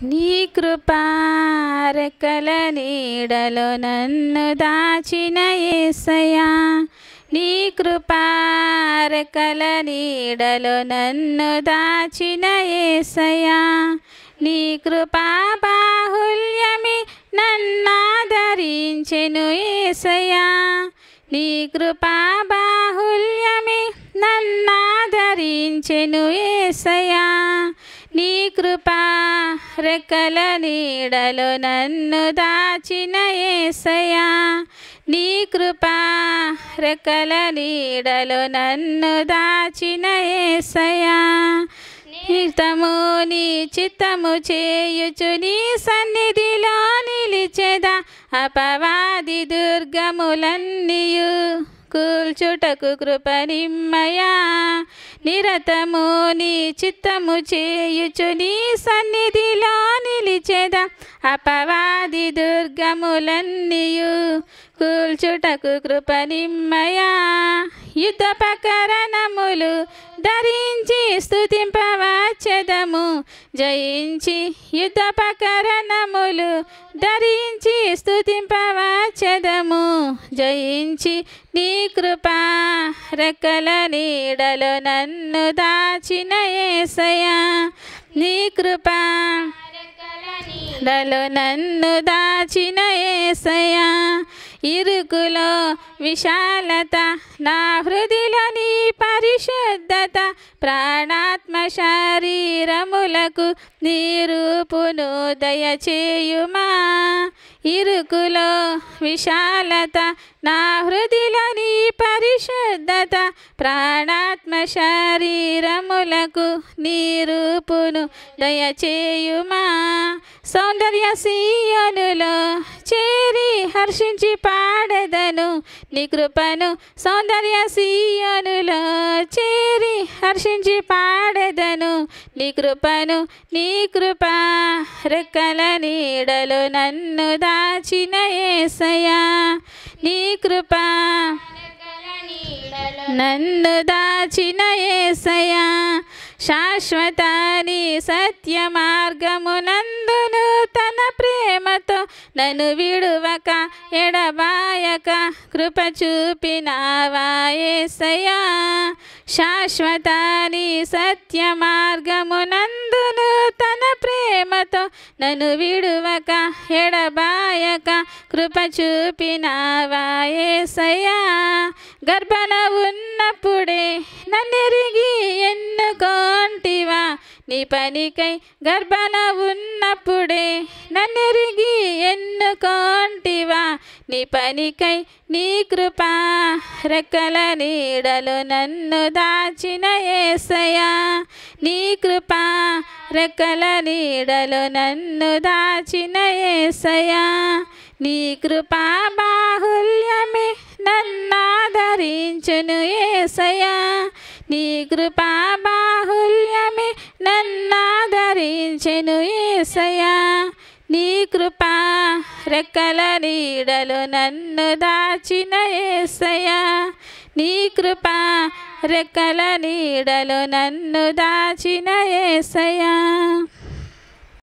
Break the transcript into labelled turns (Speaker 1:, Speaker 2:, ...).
Speaker 1: నీ కృపా రెక్కల నీడలో నన్ను దాచిన ఏసయ్యా నీ కృపా రెక్కల నీడలో నన్ను దాచిన ఏసయ్యా నీ కృపా బాహుల్యమి నన్నాదరించెను ఏసయ్యా నీ కృపా బాహుల్యమి నన్నాదరించెను ఏసయ్యా నీ కృపా రెక్కల నీడలో నన్ను దాచిన ఏసయ్యా నీ కృపా రెక్కల నీడలో నన్ను దాచిన ఏసయ్యా నితము నీ చిత్తము చేయుచు నీ సన్నిధిలో నిలిచెదా అపవాది దుర్గములన్నీయు కూల్చుటకు కృపనిమ్మయా నిరతము నీ చిత్తము చేయుచు నీ సన్నిధిలో నిలిచెదా అపవాది దుర్గములన్నీయు కూల్చుటకు కృపనిమ్మయా యుద్ధపకరణములు ధరించి స్థుతింపవచ్చదము జయించి యుద్ధపకరణములు ధరించి స్థుతింపవచ్చదము జయించి నీ కృపా రెక్కల నీడలో నన్ను దాచిన ఏసయా నీ కృపా నీడలో నన్ను దాచిన ఏసయా ఇరుకులో విశాలత నా హృదిలో నీ పరిశుద్ధత ప్రాణాత్మ శరీరములకు నీ రూపును దయచేయుమా ఇరుకులో విశాలత నా హృదిలో నీ పరిశుద్ధత ప్రాణాత్మ శరీరములకు నీ రూపును దయచేయుమా సౌందర్య సీయనులో చేరి హర్షించి పాడెదను నీ కృపను సౌందర్య సీయనులో చేరి హర్షించి పాడెదను నీ కృపను నీ కృప రెక్కల నీడలో నన్ను దాచిన ఏసయా నీ కృప నన్ను దాచిన ఏసయా శాశ్వత నీ సత్య మార్గమునందును తన ప్రేమతో నన్ను విడువక ఎడబాయక కృప చూపినావా ఏసయా శాశ్వత నీ సత్య మార్గమునందును తన ప్రేమతో నన్ను విడువక ఎడబాయక కృప చూపినావా ఏసయా గర్భన ఉన్నప్పుడే నన్నెరిగి ఎన్నుకోంటివా నీ పనికై గర్భన ఉన్నప్పుడే నన్నెరిగి ఎన్నుకోంటివా నీ పనికై నీ కృపా రెక్కల నీడలో నన్ను దాచిన ఏసయా నీ కృపా రెక్కల నీడలో నన్ను దాచిన ఏసయా నీ కృపా బాహుల్యమే నన్నాదరించును ఏసయా నీ కృపా బాహుల్యమే నన్నాదరించెను ఏసయా నీ కృపా రెక్కల నీడలో నన్ను దాచిన ఏసయా నీ కృపా రెక్కల నీడలో నన్ను దాచిన ఏసయా